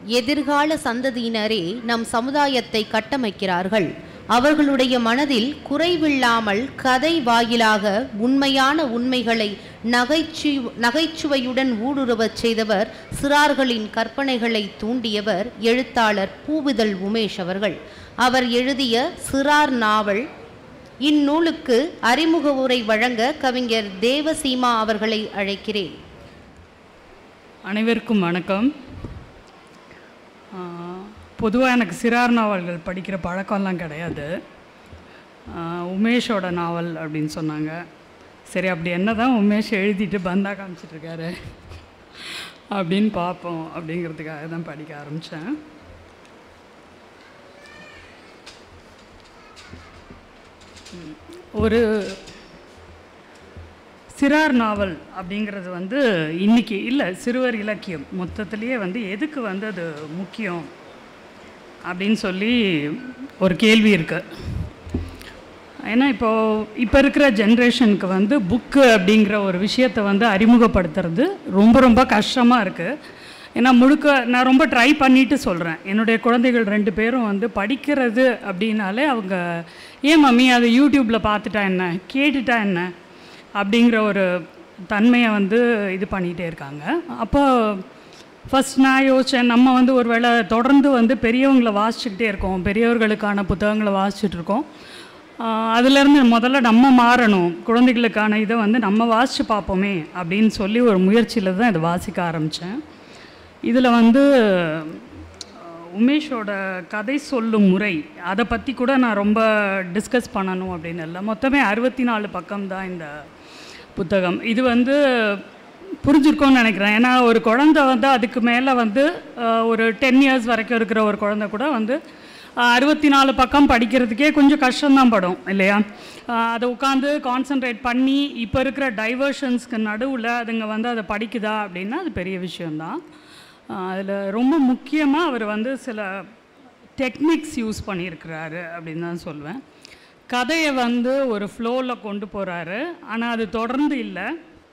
எதிர்கால சந்ததியினரே நம் சமுதாயத்தை கட்டமைக்கிறார்கள் அவர்களுடைய மனதில் குறைவில்லாமல் கதை வாயிலாக உண்மையான உண்மைகளை நகைச்சு நகைச்சுவையுடன் ஊடுருவச் செய்தவர் சிறார்களின் கற்பனைகளை தூண்டியவர் எழுத்தாளர் பூவிதழ் உமேஷ் அவர்கள் அவர் எழுதிய சிறார் நாவல் இந்நூலுக்கு அறிமுக உரை வழங்க கவிஞர் தேவசீமா அவர்களை அழைக்கிறேன் அனைவருக்கும் வணக்கம் பொதுவாக எனக்கு சிறார் நாவல்கள் படிக்கிற பழக்கம்லாம் கிடையாது ஆஹ் உமேஷோட நாவல் அப்படின்னு சொன்னாங்க சரி அப்படி என்ன தான் உமேஷ் எழுதிட்டு பந்தா காமிச்சிட்ருக்காரு அப்படின்னு பார்ப்போம் அப்படிங்கிறதுக்காக தான் படிக்க ஆரம்பித்தேன் ஒரு சிறார் நாவல் அப்படிங்கிறது வந்து இன்னைக்கு இல்லை சிறுவர் இலக்கியம் மொத்தத்திலேயே வந்து எதுக்கு வந்து அது முக்கியம் அப்படின்னு சொல்லி ஒரு கேள்வி இருக்கு ஏன்னா இப்போது இப்போ இருக்கிற ஜென்ரேஷனுக்கு வந்து புக்கு அப்படிங்கிற ஒரு விஷயத்தை வந்து அறிமுகப்படுத்துறது ரொம்ப ரொம்ப கஷ்டமாக இருக்குது ஏன்னா முழுக்க நான் ரொம்ப ட்ரை பண்ணிட்டு சொல்கிறேன் என்னுடைய குழந்தைகள் ரெண்டு பேரும் வந்து படிக்கிறது அப்படின்னாலே அவங்க ஏன் மம்மி அதை யூடியூப்பில் பார்த்துட்டா என்ன கேட்டுட்டா என்ன அப்படிங்கிற ஒரு தன்மையை வந்து இது பண்ணிகிட்டே இருக்காங்க அப்போ ஃபஸ்ட் நான் யோசித்தேன் நம்ம வந்து ஒரு வேளை தொடர்ந்து வந்து பெரியவங்களை வாசிச்சுக்கிட்டே இருக்கோம் பெரியவர்களுக்கான புத்தகங்களை வாசிச்சுட்டு இருக்கோம் ஆஹ் அதுலேருந்து முதல்ல நம்ம மாறணும் குழந்தைகளுக்கான இதை வந்து நம்ம வாசித்து பார்ப்போமே அப்படின்னு சொல்லி ஒரு முயற்சியில் தான் இதை வாசிக்க ஆரம்பித்தேன் இதில் வந்து அஹ், உமேஷோட கதை சொல்லும் முறை அதை பற்றி கூட நான் ரொம்ப டிஸ்கஸ் பண்ணணும் அப்படின்னு இல்லை மொத்தமே அறுபத்தி நாலு பக்கம் தான் இந்த புத்தகம் இது வந்து புரிஞ்சிருக்கோன்னு நினைக்கிறேன் ஏன்னா ஒரு குழந்தை வந்து அதுக்கு மேலே வந்து அஹ், ஒரு டென் இயர்ஸ் வரைக்கும் இருக்கிற ஒரு குழந்தை கூட வந்து அறுபத்தி நாலு பக்கம் படிக்கிறதுக்கே கொஞ்சம் கஷ்டம்தான் படும் இல்லையா அஹ், அதை உட்காந்து கான்சென்ட்ரேட் பண்ணி இப்போ இருக்கிற டைவர்ஷன்ஸ்க்கு நடுவில் அதுங்க வந்து அதை படிக்குதா அப்படின்னா அது பெரிய விஷயம்தான் அதில் ரொம்ப முக்கியமாக அவர் வந்து சில டெக்னிக்ஸ் யூஸ் பண்ணியிருக்கிறாரு அப்படின்னு தான் சொல்வேன் கதையை வந்து ஒரு ஃப்ளோவில் கொண்டு போகிறாரு ஆனால் அது தொடர்ந்து இல்லை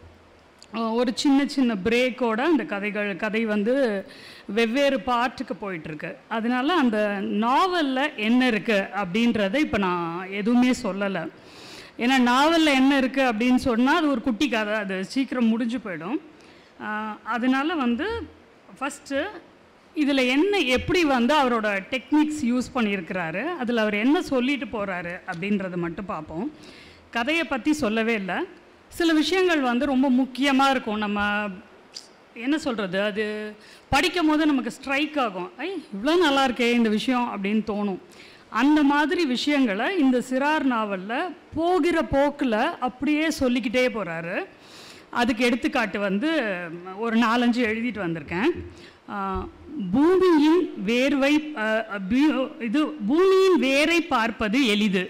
அஹ் ஒரு சின்ன சின்ன பிரேக்கோட அந்த கதைகள் கதை வந்து வெவ்வேறு பார்ட்டுக்கு போயிட்டுருக்கு அதனால அந்த நாவலில் என்ன இருக்குது அப்படின்றத இப்போ நான் எதுவுமே சொல்லலை ஏன்னா நாவலில் என்ன இருக்குது அப்படின்னு சொன்னால் அது ஒரு குட்டி கதை அது சீக்கிரம் முடிஞ்சு போயிடும் அஹ் அதனால வந்து ஃபஸ்ட்டு இதில் என்ன எப்படி வந்து அவரோட டெக்னிக்ஸ் யூஸ் பண்ணியிருக்கிறாரு அதில் அவர் என்ன சொல்லிட்டு போகிறாரு அப்படின்றத மட்டும் பார்ப்போம் கதையை பற்றி சொல்லவே இல்லை சில விஷயங்கள் வந்து ரொம்ப முக்கியமாக இருக்கும் நம்ம என்ன சொல்கிறது அது படிக்கும் போது நமக்கு ஸ்ட்ரைக் ஆகும் ஐ இவ்வளோ நல்லா இருக்கே இந்த விஷயம் அப்படின்னு தோணும் அந்த மாதிரி விஷயங்களை இந்த சிறார் நாவலில் போகிற போக்கில் அப்படியே சொல்லிக்கிட்டே போகிறாரு அதுக்கு எடுத்துக்காட்டு வந்து ம், ஒரு நாலஞ்சு எழுதிட்டு வந்திருக்கேன் ஆ, பூமியின் வேர்வை அ, அ, பி- இது பூமியின் வேரை பார்ப்பது எளிது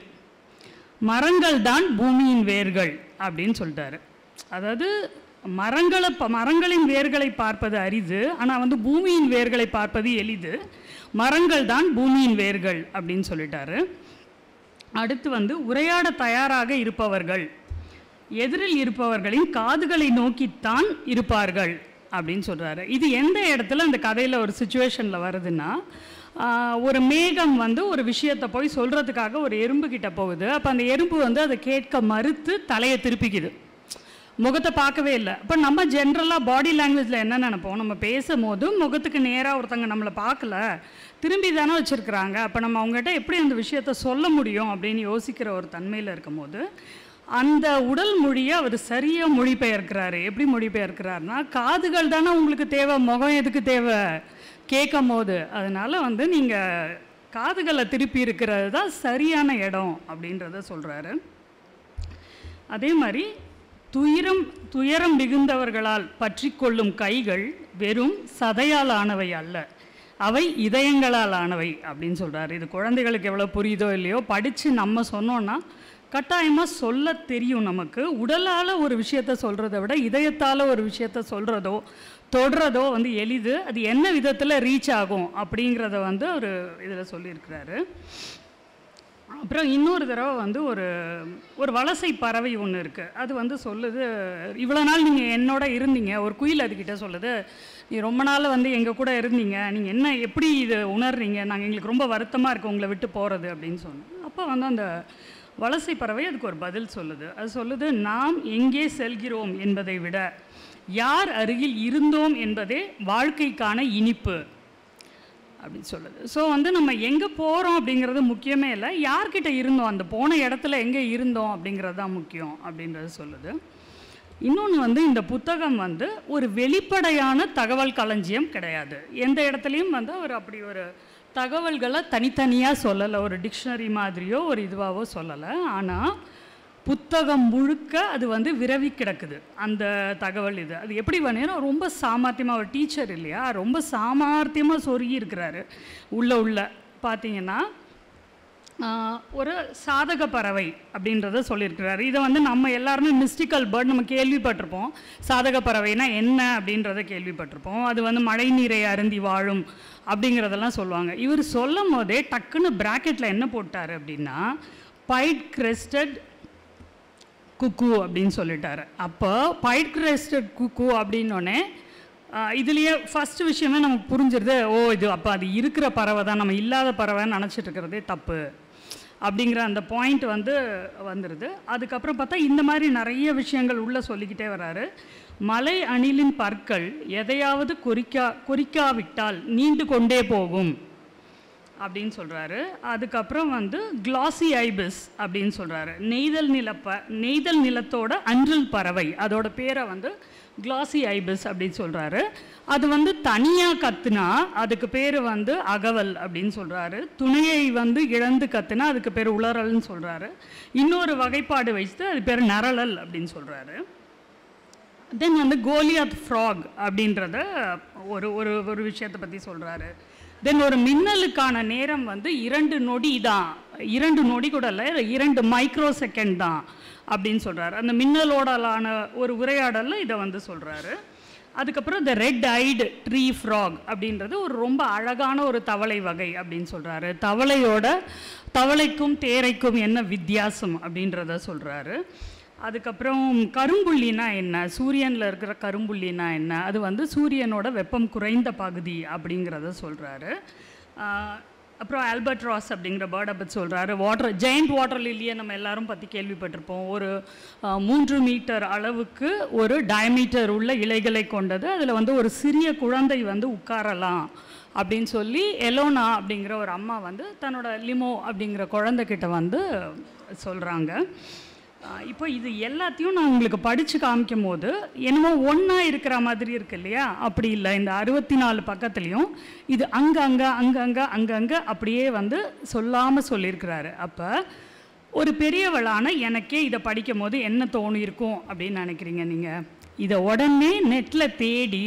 மரங்கள் தான் பூமியின் வேர்கள் அப்படின்னு சொல்லிட்டாரு அதாவது மரங்களை ப மரங்களின் வேர்களை பார்ப்பது அரிது ஆனால் வந்து பூமியின் வேர்களை பார்ப்பது எளிது மரங்கள் தான் பூமியின் வேர்கள் அப்படின்னு சொல்லிட்டாரு அடுத்து வந்து உரையாட தயாராக இருப்பவர்கள் எதிரில் இருப்பவர்களின் காதுகளை நோக்கித்தான் இருப்பார்கள் அப்படின்னு சொல்கிறாரு இது எந்த இடத்துல அந்த கதையில் ஒரு சுச்சுவேஷனில் வருதுன்னா ஆஹ், ஒரு மேகம் வந்து ஒரு விஷயத்தை போய் சொல்கிறதுக்காக ஒரு எறும்பு கிட்ட போகுது அப்போ அந்த எறும்பு வந்து அதை கேட்க மறுத்து தலையை திருப்பிக்குது முகத்தை பார்க்கவே இல்லை அப்போ நம்ம ஜென்ரலாக பாடி லாங்குவேஜில் என்ன நினைப்போம் நம்ம பேசும்போது முகத்துக்கு நேராக ஒருத்தங்க நம்மளை பார்க்கல திரும்பி தானே வச்சுருக்குறாங்க அப்போ நம்ம அவங்ககிட்ட எப்படி அந்த விஷயத்த சொல்ல முடியும் அப்படின்னு யோசிக்கிற ஒரு தன்மையில் இருக்கும்போது அந்த உடல் மொழியை அவர் சரியாக மொழிபெயர்க்கிறாரு எப்படி மொழிபெயர்க்கிறாருன்னா காதுகள் தானே உங்களுக்கு தேவை முகம் எதுக்கு தேவை கேட்கும் போது அதனால வந்து நீங்கள் காதுகளை திருப்பி இருக்கிறது தான் சரியான இடம் அப்படின்றத சொல்கிறாரு அதே மாதிரி துயரம் துயரம் மிகுந்தவர்களால் பற்றி கொள்ளும் கைகள் வெறும் சதையால் ஆனவை அல்ல அவை இதயங்களால் ஆனவை அப்படின்னு சொல்றாரு இது குழந்தைகளுக்கு எவ்வளோ புரியுதோ இல்லையோ படித்து நம்ம சொன்னோன்னா கட்டாயமாக சொல்ல தெரியும் நமக்கு உடலால் ஒரு விஷயத்த சொல்கிறத விட இதயத்தால் ஒரு விஷயத்த சொல்கிறதோ தொடுறதோ வந்து எளிது அது என்ன விதத்தில் ரீச் ஆகும் அப்படிங்கிறத வந்து அவர் இதில் சொல்லியிருக்கிறாரு அப்புறம் இன்னொரு தடவை வந்து ஒரு ஒரு வலசை பறவை ஒன்று இருக்குது அது வந்து சொல்லுது இவ்வளோ நாள் நீங்கள் என்னோட இருந்தீங்க ஒரு குயில் அதுக்கிட்ட சொல்லுது நீ ரொம்ப நாள் வந்து எங்கள் கூட இருந்தீங்க நீங்கள் என்ன எப்படி இது உணர்றீங்க நாங்கள் எங்களுக்கு ரொம்ப வருத்தமாக இருக்கு உங்களை விட்டு போகிறது அப்படின்னு சொன்னோம் அப்போ வந்து அந்த வலசை பறவை அதுக்கு ஒரு பதில் சொல்லுது அது சொல்லுது நாம் எங்கே செல்கிறோம் என்பதை விட யார் அருகில் இருந்தோம் என்பதே வாழ்க்கைக்கான இனிப்பு அப்படின்னு சொல்லுது ஸோ வந்து நம்ம எங்கே போகிறோம் அப்படிங்கிறது முக்கியமே இல்லை யார்கிட்ட இருந்தோம் அந்த போன இடத்துல எங்கே இருந்தோம் அப்படிங்கிறது தான் முக்கியம் அப்படின்றது சொல்லுது இன்னொன்று வந்து இந்த புத்தகம் வந்து ஒரு வெளிப்படையான தகவல் களஞ்சியம் கிடையாது எந்த இடத்துலையும் வந்து அவர் அப்படி ஒரு தகவல்களை தனித்தனியாக சொல்லலை ஒரு டிக்ஷனரி மாதிரியோ ஒரு இதுவாகவோ சொல்லலை ஆனால் புத்தகம் முழுக்க அது வந்து விரவி கிடக்குது அந்த தகவல் இது அது எப்படி பண்ணினா ரொம்ப சாமர்த்தியமாக ஒரு டீச்சர் இல்லையா ரொம்ப சாமர்த்தியமாக சொருகி இருக்கிறாரு உள்ள உள்ள பார்த்தீங்கன்னா ஆஹ், ஒரு சாதக பறவை அப்படின்றத சொல்லியிருக்கிறாரு இதை வந்து நம்ம எல்லாருமே மிஸ்டிக்கல் பேர்ட் நம்ம கேள்விப்பட்டிருப்போம் சாதக பறவைனா என்ன அப்படின்றத கேள்விப்பட்டிருப்போம் அது வந்து மழை நீரை அருந்தி வாழும் அப்படிங்கிறதெல்லாம் சொல்லுவாங்க இவர் சொல்லும் போதே டக்குன்னு ப்ராக்கெட்டில் என்ன போட்டார் அப்படின்னா பைட் கிரெஸ்டட் குக்கு அப்படின்னு சொல்லிட்டாரு அப்போ பைட் கிரெஸ்டட் குக்கு அப்படின்னோடனே இதுலேயே ஃபஸ்ட்டு விஷயமே நமக்கு புரிஞ்சிருது ஓ இது அப்போ அது இருக்கிற பறவை தான் நம்ம இல்லாத பறவைன்னு நினச்சிட்டு இருக்கிறதே தப்பு அப்படிங்கிற அந்த பாயிண்ட் வந்து வந்துடுது அதுக்கப்புறம் பார்த்தா இந்த மாதிரி நிறைய விஷயங்கள் உள்ளே சொல்லிக்கிட்டே வராரு மலை அணிலின் பற்கள் எதையாவது குறிக்கா குறிக்காவிட்டால் நீண்டு கொண்டே போகும் அப்படின்னு சொல்கிறாரு அதுக்கப்புறம் வந்து கிளாசி ஐபிஸ் அப்படின்னு சொல்கிறாரு நெய்தல் நிலப்ப நெய்தல் நிலத்தோட அன்றல் பறவை அதோட பேரை வந்து கிளாசி ஐபிஸ் அப்படின்னு சொல்கிறாரு அது வந்து தனியாக கத்துனா அதுக்கு பேர் வந்து அகவல் அப்படின்னு சொல்கிறாரு துணையை வந்து இழந்து கத்துனா அதுக்கு பேர் உளறல்னு சொல்கிறாரு இன்னொரு வகைப்பாடு வச்சுட்டு அது பேர் நரளல் அப்படின்னு சொல்கிறாரு தென் வந்து கோலியாத் ஃப்ராக் அப்படின்றத ஒரு ஒரு ஒரு விஷயத்தை பற்றி சொல்கிறாரு தென் ஒரு மின்னலுக்கான நேரம் வந்து இரண்டு நொடி தான் இரண்டு நொடி கூட இல்லை இரண்டு மைக்ரோ செகண்ட் தான் அப்படின்னு சொல்கிறாரு அந்த மின்னலோடலான ஒரு உரையாடலில் இதை வந்து சொல்கிறாரு அதுக்கப்புறம் இந்த ரெட் ஐடு ட்ரீ ஃப்ராக் அப்படின்றது ஒரு ரொம்ப அழகான ஒரு தவளை வகை அப்படின்னு சொல்கிறாரு தவளையோட தவளைக்கும் தேரைக்கும் என்ன வித்தியாசம் அப்படின்றத சொல்கிறாரு அதுக்கப்புறம் கரும்புள்ளினா என்ன சூரியனில் இருக்கிற கரும்புள்ளினா என்ன அது வந்து சூரியனோட வெப்பம் குறைந்த பகுதி அப்படிங்கிறத சொல்கிறாரு அப்புறம் ஆல்பர்ட் ராஸ் அப்படிங்கிற பேர்டை பற்றி சொல்கிறாரு வாட்டர் ஜெயண்ட் வாட்டர் லில்லியை நம்ம எல்லாரும் பற்றி கேள்விப்பட்டிருப்போம் ஒரு ஆஹ், மூன்று மீட்டர் அளவுக்கு ஒரு டயமீட்டர் உள்ள இலைகளை கொண்டது அதில் வந்து ஒரு சிறிய குழந்தை வந்து உட்காரலாம் அப்படின்னு சொல்லி எலோனா அப்படிங்கிற ஒரு அம்மா வந்து தன்னோட லிமோ அப்படிங்கிற குழந்தைகிட்ட வந்து சொல்கிறாங்க ஆஹ் இப்போ இது எல்லாத்தையும் நான் உங்களுக்கு படித்து காமிக்கும் போது என்னமோ ஒன்றா இருக்கிற மாதிரி இருக்கு இல்லையா அப்படி இல்லை இந்த அறுபத்தி நாலு பக்கத்துலேயும் இது அங்கங்கே அங்கங்கே அங்கங்கே அப்படியே வந்து சொல்லாமல் சொல்லியிருக்கிறாரு அப்போ ஒரு பெரியவளான எனக்கே இதை படிக்கும் போது என்ன தோணியிருக்கும் அப்படின்னு நினைக்கிறீங்க நீங்கள் இதை உடனே நெட்டில் தேடி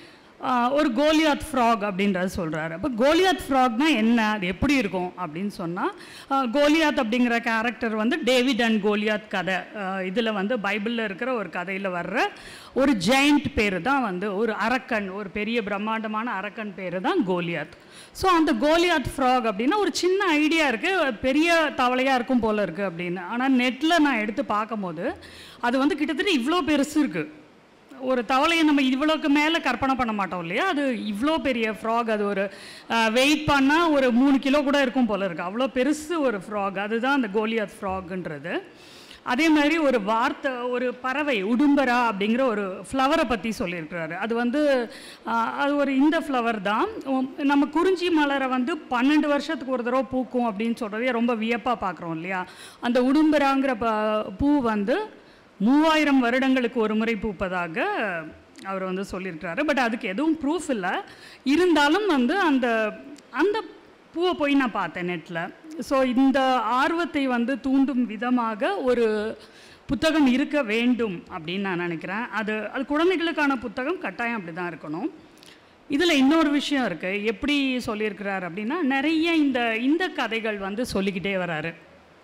ஆஹ் ஒரு கோலியாத் ஃப்ராக் அப்படின்றத சொல்கிறாரு அப்போ கோலியாத் ஃப்ராக்னா என்ன அது எப்படி இருக்கும் அப்படின்னு சொன்னால் கோலியாத் அப்படிங்கிற கேரக்டர் வந்து டேவிட் அண்ட் கோலியாத் கதை இதில் வந்து பைபிளில் இருக்கிற ஒரு கதையில் வர்ற ஒரு ஜெயண்ட் பேர் தான் வந்து ஒரு அரக்கன் ஒரு பெரிய பிரம்மாண்டமான அரக்கன் பேர் தான் கோலியாத் ஸோ அந்த கோலியாத் ஃப்ராக் அப்படின்னா ஒரு சின்ன ஐடியா இருக்குது பெரிய தவளையாக இருக்கும் போல இருக்குது அப்படின்னு ஆனால் நெட்டில் நான் எடுத்து பார்க்கும்போது அது வந்து கிட்டத்தட்ட இவ்வளோ பெருசு இருக்குது ஒரு தவளையை நம்ம இவ்வளோக்கு மேலே கற்பனை பண்ண மாட்டோம் இல்லையா அது இவ்வளோ பெரிய ஃப்ராக் அது ஒரு வெயிட் பண்ணால் ஒரு மூணு கிலோ கூட இருக்கும் போல இருக்கு அவ்வளோ பெருசு ஒரு ஃப்ராக் அதுதான் அந்த கோலியாத் ஃப்ராக்ன்றது அதே மாதிரி ஒரு வார்த்தை ஒரு பறவை உடும்பரா அப்படிங்கிற ஒரு ஃப்ளவரை பற்றி சொல்லியிருக்கிறாரு அது வந்து ஆஹ், அது ஒரு இந்த ஃப்ளவர் தான் உம், நம்ம குறிஞ்சி மலரை வந்து பன்னெண்டு வருஷத்துக்கு ஒரு தடவை பூக்கும் அப்படின்னு சொல்கிறதே ரொம்ப வியப்பாக பார்க்குறோம் இல்லையா அந்த உடும்பராங்கிற ப பூ வந்து மூவாயிரம் வருடங்களுக்கு ஒரு முறை பூப்பதாக அவர் வந்து சொல்லியிருக்கிறாரு பட் அதுக்கு எதுவும் ப்ரூஃப் இல்லை இருந்தாலும் வந்து அந்த அந்த பூவை போய் நான் பார்த்தேன் நெட்டில் ஸோ இந்த ஆர்வத்தை வந்து தூண்டும் விதமாக ஒரு புத்தகம் இருக்க வேண்டும் அப்படின்னு நான் நினைக்கிறேன் அது அது குழந்தைகளுக்கான புத்தகம் கட்டாயம் அப்படி தான் இருக்கணும் இதில் இன்னொரு விஷயம் இருக்குது எப்படி சொல்லியிருக்கிறார் அப்படின்னா நிறைய இந்த இந்த கதைகள் வந்து சொல்லிக்கிட்டே வராரு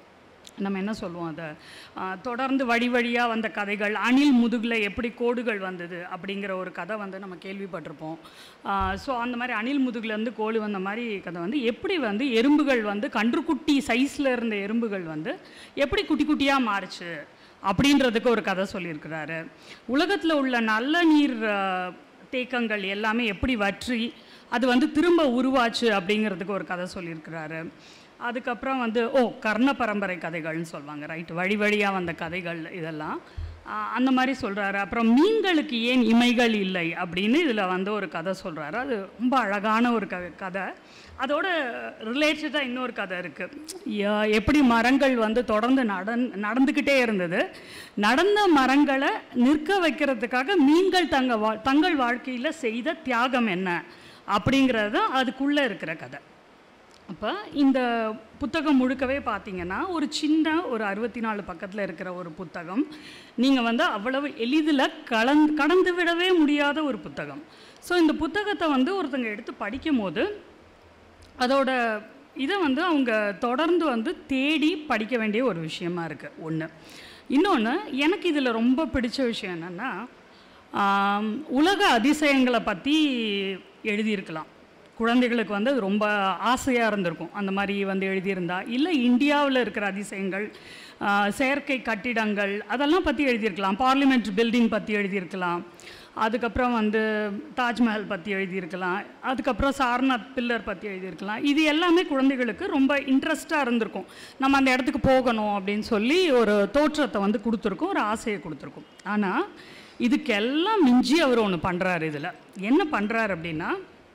நம்ம என்ன சொல்லுவோம் அதை ஆ, தொடர்ந்து வழி வழியாக வந்த கதைகள் அணில் முதுகில் எப்படி கோடுகள் வந்தது அப்படிங்கிற ஒரு கதை வந்து நம்ம கேள்விப்பட்டிருப்போம் ஸோ அந்த மாதிரி அணில் முதுகுலேருந்து கோழி வந்த மாதிரி கதை வந்து எப்படி வந்து எறும்புகள் வந்து கன்றுக்குட்டி சைஸில் இருந்த எறும்புகள் வந்து எப்படி குட்டி குட்டியாக மாறுச்சு அப்படின்றதுக்கு ஒரு கதை சொல்லியிருக்கிறாரு உலகத்தில் உள்ள நல்ல நீர் ஆ, தேக்கங்கள் எல்லாமே எப்படி வற்றி அது வந்து திரும்ப உருவாச்சு அப்படிங்கிறதுக்கு ஒரு கதை சொல்லியிருக்கிறாரு அதுக்கப்புறம் வந்து ஓ கர்ண பரம்பரை கதைகள்னு சொல்லுவாங்க ரைட் வழி வழியாக வந்த கதைகள் இதெல்லாம் ஆஹ் அந்த மாதிரி சொல்கிறாரு அப்புறம் மீன்களுக்கு ஏன் இமைகள் இல்லை அப்படின்னு இதில் வந்து ஒரு கதை சொல்கிறாரு அது ரொம்ப அழகான ஒரு க கதை அதோட ரிலேட்டடாக இன்னொரு கதை இருக்குது எப்படி மரங்கள் வந்து தொடர்ந்து நடந் நடந்துக்கிட்டே இருந்தது நடந்த மரங்களை நிற்க வைக்கிறதுக்காக மீன்கள் தங்க வா தங்கள் வாழ்க்கையில் செய்த தியாகம் என்ன அப்படிங்கிறது தான் அதுக்குள்ளே இருக்கிற கதை அப்போ இந்த புத்தகம் முழுக்கவே பார்த்தீங்கன்னா ஒரு சின்ன ஒரு அறுபத்தி நாலு பக்கத்தில் இருக்கிற ஒரு புத்தகம் நீங்கள் வந்து அவ்வளவு எளிதில் கலந்து கடந்து விடவே முடியாத ஒரு புத்தகம் ஸோ இந்த புத்தகத்தை வந்து ஒருத்தங்க எடுத்து படிக்கும் போது அதோட இதை வந்து அவங்க தொடர்ந்து வந்து தேடி படிக்க வேண்டிய ஒரு விஷயமா இருக்குது ஒன்று இன்னொன்று எனக்கு இதில் ரொம்ப பிடிச்ச விஷயம் என்னென்னா உலக அதிசயங்களை பற்றி எழுதியிருக்கலாம் குழந்தைகளுக்கு வந்து அது ரொம்ப ஆசையாக இருந்திருக்கும் அந்த மாதிரி வந்து எழுதியிருந்தா இல்லை இந்தியாவில் இருக்கிற அதிசயங்கள் ஆஹ் செயற்கை கட்டிடங்கள் அதெல்லாம் பற்றி எழுதியிருக்கலாம் பார்லிமெண்ட் பில்டிங் பற்றி எழுதியிருக்கலாம் அதுக்கப்புறம் வந்து தாஜ்மஹல் பற்றி எழுதியிருக்கலாம் அதுக்கப்புறம் சாரநாத் பில்லர் பற்றி எழுதியிருக்கலாம் இது எல்லாமே குழந்தைகளுக்கு ரொம்ப இன்ட்ரெஸ்டாக இருந்திருக்கும் நம்ம அந்த இடத்துக்கு போகணும் அப்படின்னு சொல்லி ஒரு தோற்றத்தை வந்து கொடுத்துருக்கோம் ஒரு ஆசையை கொடுத்துருக்கோம் ஆனால் இதுக்கெல்லாம் மிஞ்சி அவர் ஒன்று பண்ணுறாரு இதில் என்ன பண்ணுறாரு அப்படின்னா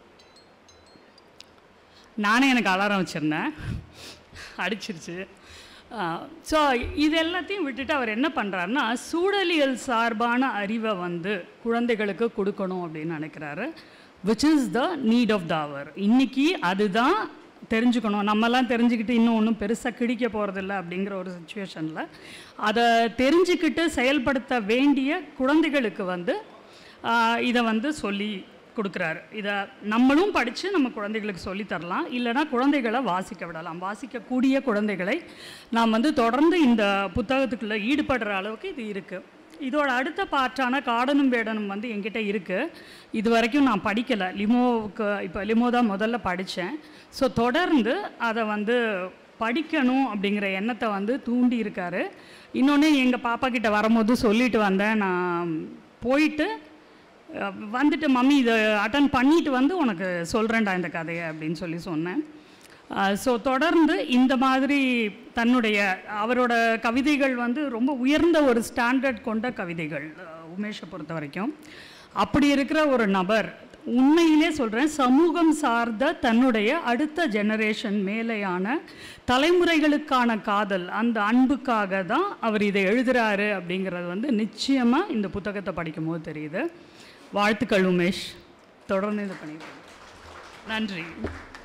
நானே எனக்கு அலாரம் வச்சுருந்தேன் அடிச்சிருச்சு ஸோ இது எல்லாத்தையும் விட்டுட்டு அவர் என்ன பண்ணுறாருன்னா சூழலியல் சார்பான அறிவை வந்து குழந்தைகளுக்கு கொடுக்கணும் அப்படின்னு நினைக்கிறாரு which is the need of the hour இன்னைக்கு அதுதான் தெரிஞ்சுக்கணும் நம்மலாம் தெரிஞ்சுக்கிட்டு இன்னும் ஒன்றும் பெருசாக கிடிக்க போகிறதில்ல அப்படிங்கிற ஒரு சுச்சுவேஷனில் அதை தெரிஞ்சுக்கிட்டு செயல்படுத்த வேண்டிய குழந்தைகளுக்கு வந்து ஆஹ், இதை வந்து சொல்லி கொடுக்குறாரு இதை நம்மளும் படித்து நம்ம குழந்தைகளுக்கு சொல்லித் தரலாம் இல்லைனா குழந்தைகளை வாசிக்க விடலாம் வாசிக்கக்கூடிய குழந்தைகளை நாம் வந்து தொடர்ந்து இந்த புத்தகத்துக்குள்ளே ஈடுபடுற அளவுக்கு இது இருக்குது இதோட அடுத்த பாட்டான காடனும் வேடனும் வந்து என்கிட்ட இருக்குது இது வரைக்கும் நான் படிக்கலை லிமோவுக்கு இப்போ லிமோ தான் முதல்ல படித்தேன் ஸோ தொடர்ந்து அதை வந்து படிக்கணும் அப்படிங்கிற எண்ணத்தை வந்து தூண்டி இருக்காரு இன்னொன்று எங்கள் பாப்பா கிட்ட வரும்போது சொல்லிட்டு வந்தேன் நான் போயிட்டு அஹ், வந்துட்டு மம்மி இதை அட்டன் பண்ணிட்டு வந்து உனக்கு சொல்கிறேன்டா இந்த கதையை அப்படின்னு சொல்லி சொன்னேன் ஸோ தொடர்ந்து இந்த மாதிரி தன்னுடைய அவரோட கவிதைகள் வந்து ரொம்ப உயர்ந்த ஒரு ஸ்டாண்டர்ட் கொண்ட கவிதைகள் அஹ், உமேஷை பொறுத்த வரைக்கும் அப்படி இருக்கிற ஒரு நபர் உண்மையிலே சொல்கிறேன் சமூகம் சார்ந்த தன்னுடைய அடுத்த ஜெனரேஷன் மேலேயான தலைமுறைகளுக்கான காதல் அந்த அன்புக்காக தான் அவர் இதை எழுதுறாரு அப்படிங்கிறது வந்து நிச்சயமாக இந்த புத்தகத்தை படிக்கும்போது தெரியுது வாழ்த்துக்கள் உமேஷ் தொடர்ந்து இது பண்ணியிருக்கேன் நன்றி